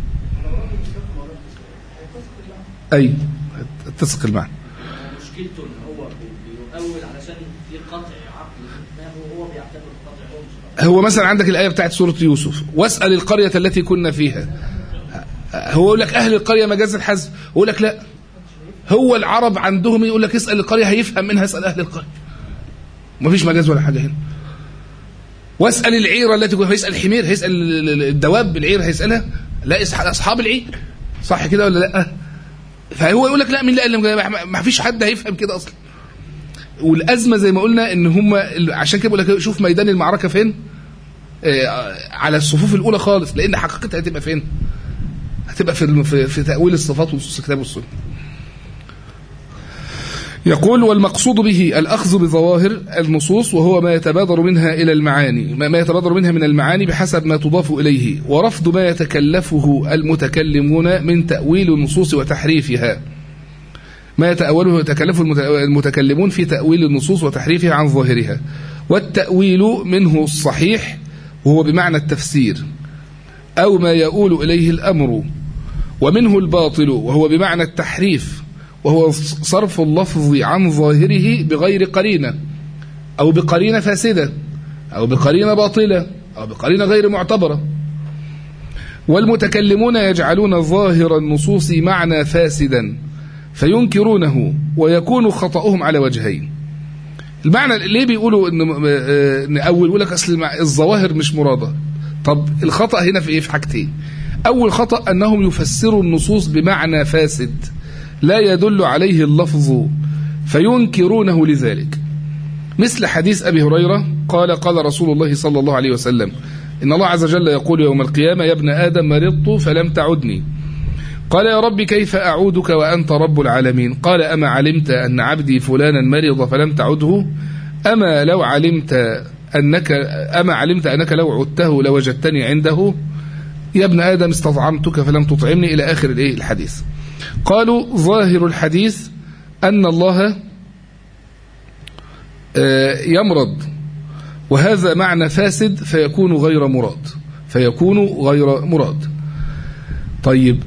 اي اتسق المعنى مشكلته ان هو بي- بيؤول علشان في قطع عقلي في دماغه وهو بيعتبر القطع هو مش هو مثلا عندك الآية بتاعت سورة يوسف واسأل القرية التي كنا فيها هو يقول لك أهل القرية مجاز الحذف يقول لك لا هو العرب عندهم يقول لك اسأل القرية هيفهم منها اسأل أهل القرية مفيش مجاز ولا حاجة هنا واسأل العيرة التي كنا هيسأل الحمير هيسأل ال- ال- الدواب العير هيسألها لا اسأل أصحاب العير صح كده ولا لا فهو يقول لك لا مين لا اللي مجاز؟ ما- ما فيش حد هيفهم كده أصلا والأزمة زي ما قلنا إن هم ال- عشان كده بقول لك شوف ميدان المعركة فين آه، على الصفوف الاولى خالص لان حقيقتها هتبقى فين هتبقى في الم- في, في تاويل الصفات ونصوص الكتاب والسنه يقول والمقصود به الأخذ بظواهر النصوص وهو ما يتبادر منها إلى المعاني ما ما يتبادر منها من المعاني بحسب ما تضاف إليه ورفض ما يتكلفه المتكلمون من تأويل النصوص وتحريفها ما يتأوله يتكلفه المت- المتكلمون في تأويل النصوص وتحريفها عن ظاهرها والتأويل منه الصحيح وهو بمعنى التفسير أو ما يؤول إليه الأمر ومنه الباطل وهو بمعنى التحريف وهو صرف اللفظ عن ظاهره بغير قرينة أو بقرينة فاسدة أو بقرينة باطلة أو بقرينة غير معتبرة والمتكلمون يجعلون ظاهر النصوص معنى فاسدا فينكرونه ويكون خطأهم على وجهين المعنى ليه بيقولوا ان آه، ان اول يقول لك اصل المع- الظواهر مش مراده طب الخطا هنا في ايه في حاجتين اول خطا انهم يفسروا النصوص بمعنى فاسد لا يدل عليه اللفظ فينكرونه لذلك مثل حديث ابي هريره قال قال رسول الله صلى الله عليه وسلم ان الله عز وجل يقول يوم القيامه يا ابن ادم مرضت فلم تعدني قال يا رب كيف أعودك وأنت رب العالمين قال أما علمت أن عبدي فلانا مرض فلم تعده أما لو علمت أنك أما علمت أنك لو عدته لوجدتني عنده يا ابن آدم استطعمتك فلم تطعمني إلى آخر الإيه الحديث قالوا ظاهر الحديث أن الله آه، يمرض وهذا معنى فاسد فيكون غير مراد فيكون غير مراد طيب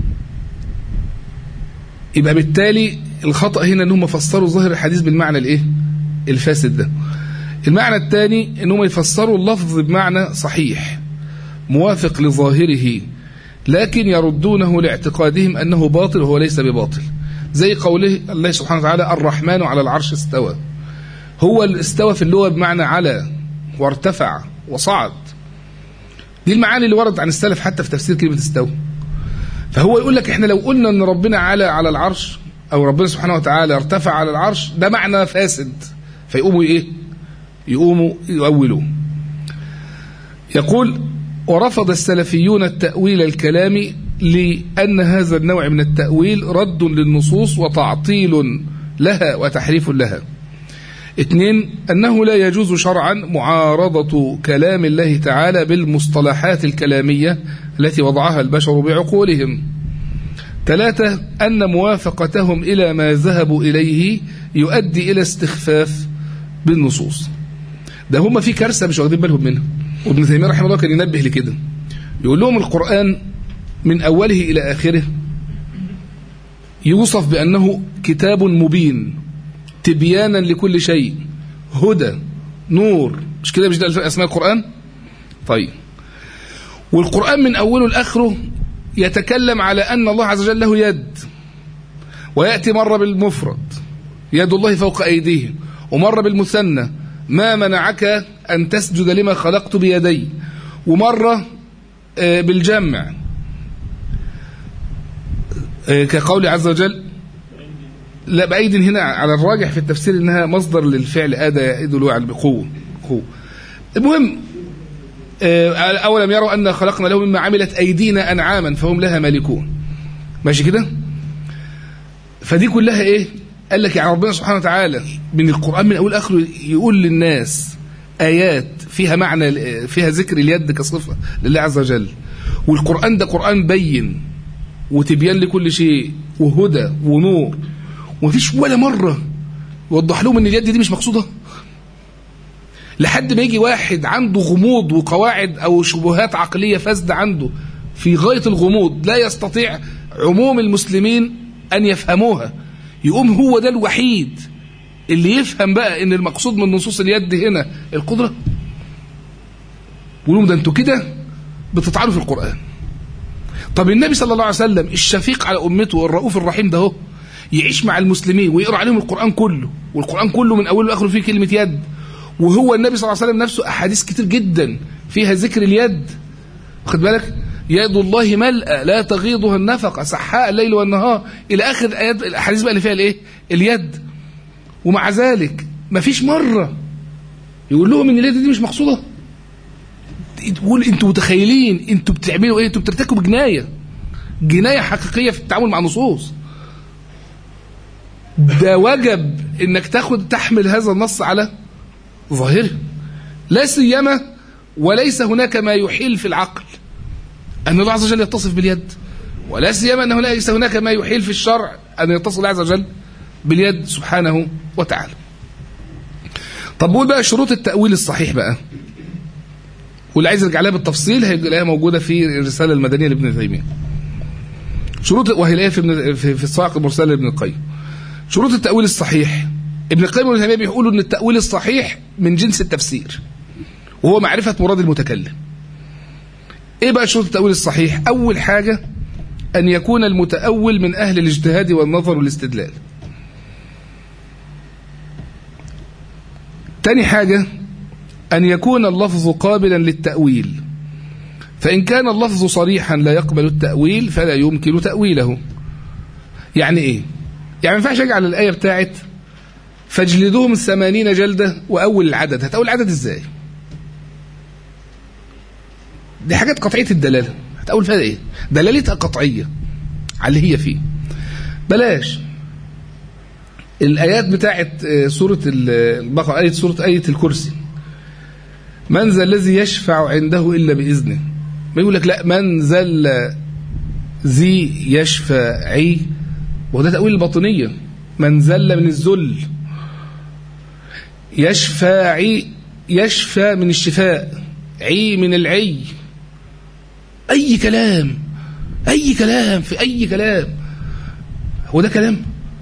يبقى بالتالي الخطأ هنا انهم فسروا ظاهر الحديث بالمعنى الايه الفاسد ده المعنى الثاني انهم يفسروا اللفظ بمعنى صحيح موافق لظاهره لكن يردونه لاعتقادهم انه باطل وهو ليس بباطل زي قوله الله سبحانه وتعالى الرحمن على العرش استوى هو الاستوى في اللغه بمعنى على وارتفع وصعد دي المعاني اللي وردت عن السلف حتى في تفسير كلمه استوى فهو يقول لك احنا لو قلنا ان ربنا على على العرش او ربنا سبحانه وتعالى ارتفع على العرش ده معنى فاسد فيقوموا ايه يقوموا يؤولوا يقول ورفض السلفيون التأويل الكلامي لأن هذا النوع من التأويل رد للنصوص وتعطيل لها وتحريف لها اثنين أنه لا يجوز شرعا معارضة كلام الله تعالى بالمصطلحات الكلامية التي وضعها البشر بعقولهم ثلاثة أن موافقتهم إلى ما ذهبوا إليه يؤدي إلى استخفاف بالنصوص ده هم في كارثة مش واخدين بالهم منها وابن تيمية رحمه الله كان ينبه لكده يقول لهم القرآن من أوله إلى آخره يوصف بأنه كتاب مبين تبيانا لكل شيء هدى نور مش كده مش ده اسماء القرآن طيب والقرآن من أوله لآخره يتكلم على أن الله عز وجل له يد ويأتي مرة بالمفرد يد الله فوق أيديهم ومرة بالمثنى ما منعك أن تسجد لما خلقت بيدي ومرة آه، بالجمع آه، كقول عز وجل لا بأيد هنا على الراجح في التفسير إنها مصدر للفعل آدى يأيد الوعل بقوة قوة المهم آه، أولم يروا أن خلقنا لهم مما عملت أيدينا أنعاما فهم لها مالكون ماشي كده فدي كلها إيه قال لك يعني ربنا سبحانه وتعالى من القرآن من أول آخره يقول للناس آيات فيها معنى فيها ذكر اليد كصفة لله عز وجل والقرآن ده قرآن بين وتبيان لكل شيء وهدى ونور ومفيش ولا مرة يوضح لهم ان اليد دي مش مقصودة لحد ما يجي واحد عنده غموض وقواعد او شبهات عقلية فاسدة عنده في غاية الغموض لا يستطيع عموم المسلمين ان يفهموها يقوم هو ده الوحيد اللي يفهم بقى ان المقصود من نصوص اليد هنا القدرة يقولوا ده انتوا كده بتطعنوا في القرآن طب النبي صلى الله عليه وسلم الشفيق على امته الرؤوف الرحيم ده هو يعيش مع المسلمين ويقرا عليهم القران كله والقران كله من اوله لاخره فيه كلمه يد وهو النبي صلى الله عليه وسلم نفسه احاديث كتير جدا فيها ذكر اليد واخد بالك يد الله ملأى لا تغيضها النفقه سحاء الليل والنهار الى اخر الايات الاحاديث بقى اللي فيها الايه اليد ومع ذلك ما فيش مره يقول لهم ان اليد دي مش مقصوده تقول انتوا متخيلين انتوا بتعملوا ايه انتوا بترتكبوا جنايه جنايه حقيقيه في التعامل مع نصوص ده وجب انك تاخد تحمل هذا النص على ظاهره لا سيما وليس هناك ما يحيل في العقل ان الله عز وجل يتصف باليد ولا سيما انه ليس هناك ما يحيل في الشرع ان يتصف الله عز وجل باليد سبحانه وتعالى طب قول بقى شروط التأويل الصحيح بقى واللي عايز يرجع لها بالتفصيل هيلاقيها موجودة في الرسالة المدنية لابن تيمية شروط وهيلاقيها في ابن- في, في الصواعق المرسلة لابن القيم شروط التأويل الصحيح ابن القيم وابن تيمية بيقولوا ان التأويل الصحيح من جنس التفسير وهو معرفة مراد المتكلم ايه بقى شروط التأويل الصحيح اول حاجة ان يكون المتأول من اهل الاجتهاد والنظر والاستدلال تاني حاجة أن يكون اللفظ قابلا للتأويل فإن كان اللفظ صريحا لا يقبل التأويل فلا يمكن تأويله يعني إيه؟ يعني ما ينفعش أجعل الآية بتاعت فاجلدوهم ثمانين جلدة وأول العدد هتأول العدد إزاي؟ دي حاجات قطعية الدلالة هتأول فيها إيه؟ دلالتها قطعية على اللي هي فيه بلاش الآيات بتاعت آه، سورة ال- البقرة آية سورة آية الكرسي من ذا الذي يشفع عنده إلا بإذنه ما يقول لك لا من ذا ال- ذي يشفعي وده تأويل الباطنية من ذل من الذل يشفعي يشفى من الشفاء عي من العي أي كلام أي كلام في أي كلام هو ده كلام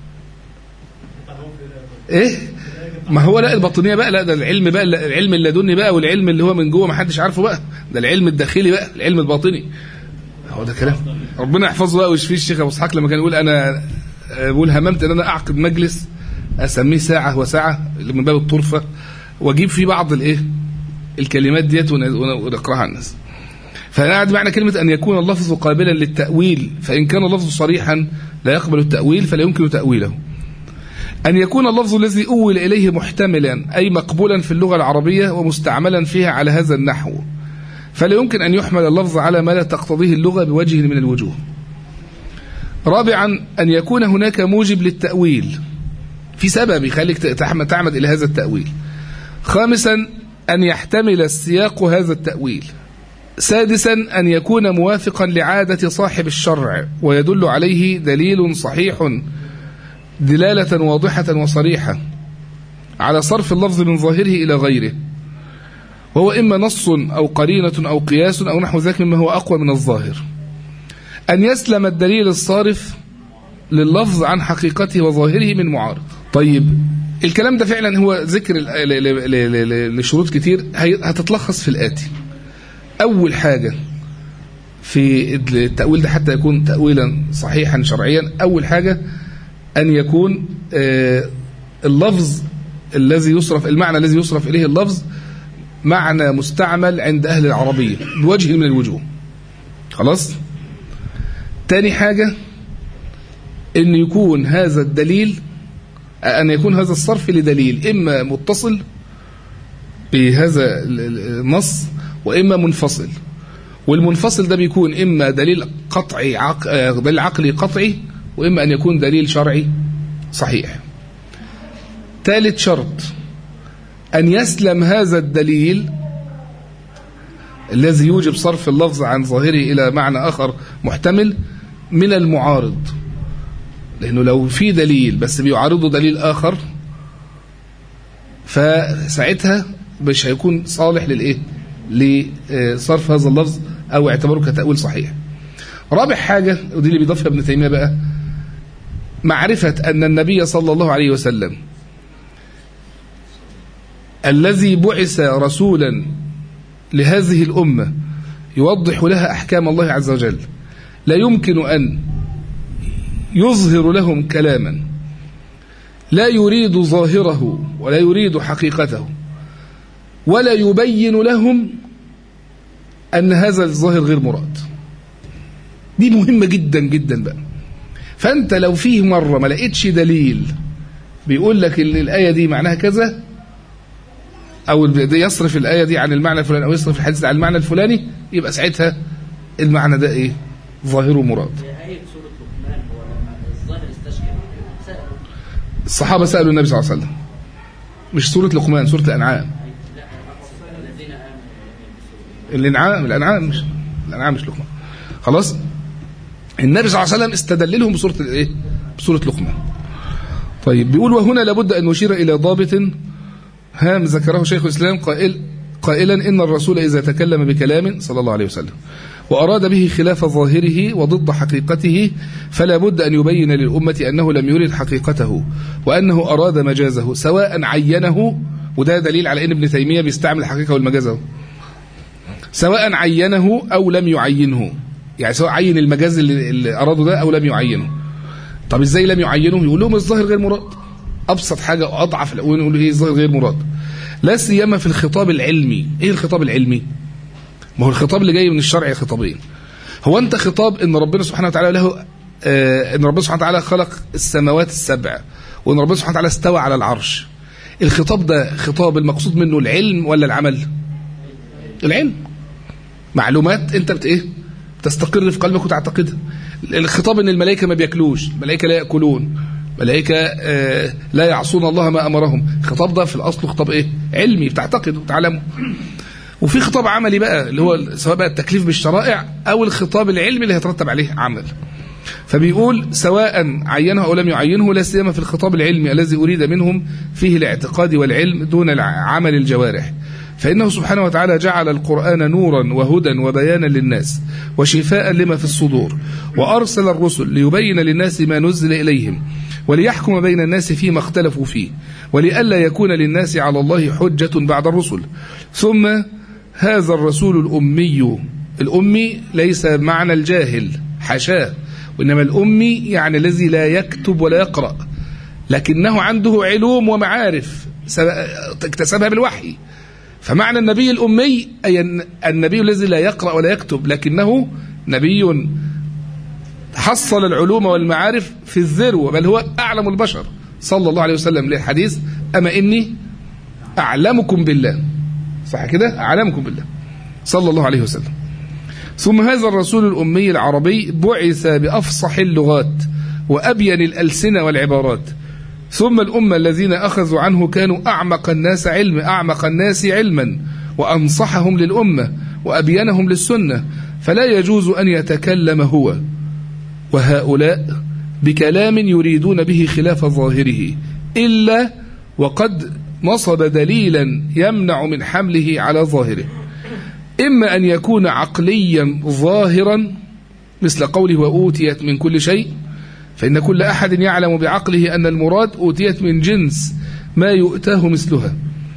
ايه ما هو لا الباطنيه بقى لا ده العلم بقى العلم اللدني بقى والعلم اللي هو من جوه ما حدش عارفه بقى ده العلم الداخلي بقى العلم الباطني هو ده كلام ربنا يحفظه بقى ويشفيه الشيخ ابو اسحاق لما كان يقول انا آه، بقول هممت ان انا اعقد مجلس اسميه ساعه وساعه اللي من باب الطرفه واجيب فيه بعض الايه الكلمات ديت ون- ون- ونقراها على الناس فقاعد معنى كلمة أن يكون اللفظ قابلا للتأويل فإن كان اللفظ صريحا لا يقبل التأويل فلا يمكن تأويله أن يكون اللفظ الذي أول إليه محتملا أي مقبولا في اللغة العربية ومستعملا فيها على هذا النحو فلا يمكن أن يحمل اللفظ على ما لا تقتضيه اللغة بوجه من الوجوه رابعا أن يكون هناك موجب للتأويل في سبب يخليك تعمد تعمد إلى هذا التأويل خامسا أن يحتمل السياق هذا التأويل سادسا أن يكون موافقا لعادة صاحب الشرع ويدل عليه دليل صحيح دلالة واضحة وصريحة على صرف اللفظ من ظاهره إلى غيره وهو إما نص أو قرينة أو قياس أو نحو ذلك مما هو أقوى من الظاهر أن يسلم الدليل الصارف لللفظ عن حقيقته وظاهره من معارض طيب الكلام ده فعلا هو ذكر ال- ل- ل- ل- ل- لشروط كتير هي- هتتلخص في الآتي أول حاجة في التأويل ده حتى يكون تأويلا صحيحا شرعيا أول حاجة أن يكون آه، اللفظ الذي يصرف المعنى الذي يصرف إليه اللفظ معنى مستعمل عند أهل العربية بوجه من الوجوه خلاص تاني حاجة أن يكون هذا الدليل أن يكون هذا الصرف لدليل إما متصل بهذا ال- ال- النص وإما منفصل والمنفصل ده بيكون إما دليل قطعي عق... آه، دليل عقلي قطعي وإما أن يكون دليل شرعي صحيح ثالث شرط أن يسلم هذا الدليل الذي يوجب صرف اللفظ عن ظاهره إلى معنى آخر محتمل من المعارض لأنه لو في دليل بس بيعارضه دليل آخر فساعتها مش هيكون صالح للإيه لصرف هذا اللفظ أو اعتباره كتأويل صحيح رابع حاجة ودي اللي بيضيفها ابن تيمية بقى معرفة أن النبي صلى الله عليه وسلم الذي بعث رسولا لهذه الأمة يوضح لها أحكام الله عز وجل لا يمكن أن يظهر لهم كلاما لا يريد ظاهره ولا يريد حقيقته ولا يبين لهم أن هذا الظاهر غير مراد دي مهمة جدا جدا بقى فأنت لو فيه مرة ما لقيتش دليل بيقول لك ان الآية دي معناها كذا او يصرف الايه دي عن المعنى الفلاني او يصرف الحديث عن المعنى الفلاني يبقى ساعتها المعنى ده ايه ظاهره مراد في آية سورة لقمان هو لما الظاهر استشكل سألوا الصحابه سالوا النبي صلى الله عليه وسلم مش سوره لقمان سوره الانعام لا أقصد الذين آمنوا ولم يلبسوا الانعام الانعام مش الانعام مش لقمان خلاص النبي صلى الله عليه وسلم استدللهم بسوره الايه بسوره لقمان طيب بيقول وهنا لابد ان نشير الى ضابط هام ذكره شيخ الاسلام قائل قائلا ان الرسول اذا تكلم بكلام صلى الله عليه وسلم واراد به خلاف ظاهره وضد حقيقته فلا بد ان يبين للامه انه لم يرد حقيقته وانه اراد مجازه سواء عينه وده دليل على ان ابن تيميه بيستعمل الحقيقه والمجاز اهو سواء عينه أو لم يعينه يعني سواء عين المجاز اللي, اللي أراده ده أو لم يعينه طب إزاي لم يعينه يقول لهم الظاهر غير مراد أبسط حاجة وأضعف الأول يقول إيه الظاهر غير مراد لا سيما في الخطاب العلمي إيه الخطاب العلمي ما هو الخطاب اللي جاي من الشرع خطابين هو أنت خطاب إن ربنا سبحانه وتعالى له آه إن ربنا سبحانه وتعالى خلق السماوات السبع وإن ربنا سبحانه وتعالى استوى على العرش الخطاب ده خطاب المقصود منه العلم ولا العمل العلم معلومات انت بت ايه تستقر في قلبك وتعتقدها الخطاب ان الملائكه ما بياكلوش الملائكه لا ياكلون ملائكه آه لا يعصون الله ما امرهم الخطاب ده في الاصل خطاب ايه علمي بتعتقده وتعلمه وفي خطاب عملي بقى اللي هو سواء بقى التكليف بالشرائع او الخطاب العلمي اللي هيترتب عليه عمل فبيقول سواء عينه او لم يعينه لا سيما في الخطاب العلمي الذي اريد منهم فيه الاعتقاد والعلم دون عمل الجوارح فإنه سبحانه وتعالى جعل القرآن نورا وهدى وبيانا للناس وشفاء لما في الصدور وأرسل الرسل ليبين للناس ما نزل إليهم وليحكم بين الناس فيما اختلفوا فيه ولئلا يكون للناس على الله حجة بعد الرسل ثم هذا الرسول الأمي الأمي ليس معنى الجاهل حاشاه وإنما الأمي يعني الذي لا يكتب ولا يقرأ لكنه عنده علوم ومعارف اكتسبها بالوحي فمعنى النبي الأمي أي النبي الذي لا يقرأ ولا يكتب لكنه نبي حصل العلوم والمعارف في الذروة بل هو أعلم البشر صلى الله عليه وسلم للحديث أما إني أعلمكم بالله صح كده أعلمكم بالله صلى الله عليه وسلم ثم هذا الرسول الأمي العربي بعث بأفصح اللغات وأبين الألسنة والعبارات ثم الأمة الذين أخذوا عنه كانوا أعمق الناس علم أعمق الناس علما وأنصحهم للأمة وأبينهم للسنة فلا يجوز أن يتكلم هو وهؤلاء بكلام يريدون به خلاف ظاهره إلا وقد نصب دليلا يمنع من حمله على ظاهره إما أن يكون عقليا ظاهرا مثل قوله وأوتيت من كل شيء فإن كل أحد يعلم بعقله أن المراد أوتيت من جنس ما يؤتاه مثلها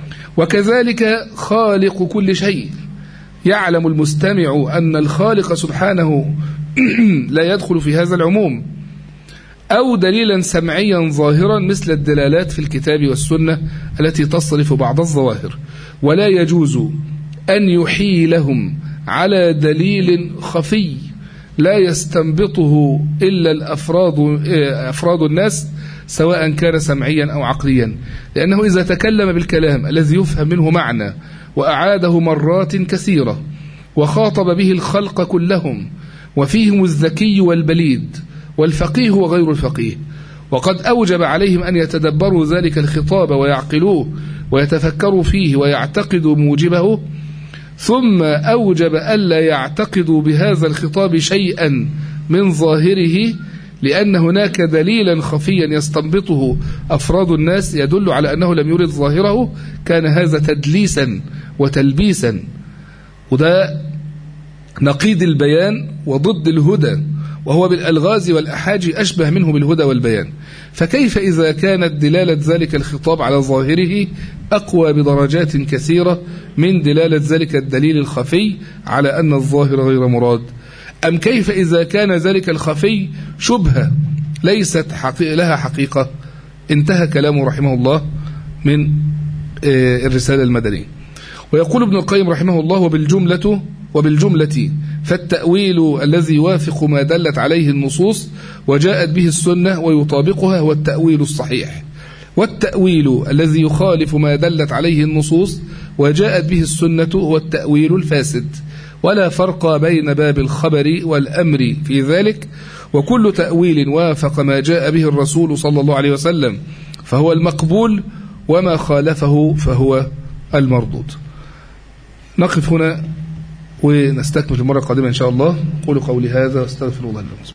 وكذلك خالق كل شيء يعلم المستمع أن الخالق سبحانه لا يدخل في هذا العموم أو دليلا سمعيا ظاهرا مثل الدلالات في الكتاب والسنة التي تصرف بعض الظواهر ولا يجوز أن يحيلهم على دليل خفي لا يستنبطه إلا الأفراد أفراد الناس سواء كان سمعيا أو عقليا لأنه إذا تكلم بالكلام الذي يفهم منه معنى وأعاده مرات كثيرة وخاطب به الخلق كلهم وفيهم الذكي والبليد والفقيه وغير الفقيه وقد أوجب عليهم أن يتدبروا ذلك الخطاب ويعقلوه ويتفكروا فيه ويعتقدوا موجبه ثم أوجب ألا يعتقدوا بهذا الخطاب شيئا من ظاهره لأن هناك دليلا خفيا يستنبطه أفراد الناس يدل على أنه لم يرد ظاهره كان هذا تدليسا وتلبيسا وده نقيض البيان وضد الهدى وهو بالألغاز والأحاج أشبه منه بالهدى والبيان فكيف إذا كانت دلالة ذلك الخطاب على ظاهره أقوى بدرجات كثيرة من دلالة ذلك الدليل الخفي على أن الظاهر غير مراد أم كيف إذا كان ذلك الخفي شبهة ليست حقيقة لها حقيقة انتهى كلامه رحمه الله من الرسالة المدنية ويقول ابن القيم رحمه الله وبالجملة وبالجملة فالتأويل الذي يوافق ما دلت عليه النصوص وجاءت به السنة ويطابقها هو التأويل الصحيح والتأويل الذي يخالف ما دلت عليه النصوص وجاءت به السنة هو التأويل الفاسد ولا فرق بين باب الخبر والأمر في ذلك وكل تأويل وافق ما جاء به الرسول صلى الله عليه وسلم فهو المقبول وما خالفه فهو المردود نقف هنا ونستكمل المرة القادمة إن شاء الله قولوا قولي هذا واستغفر الله لكم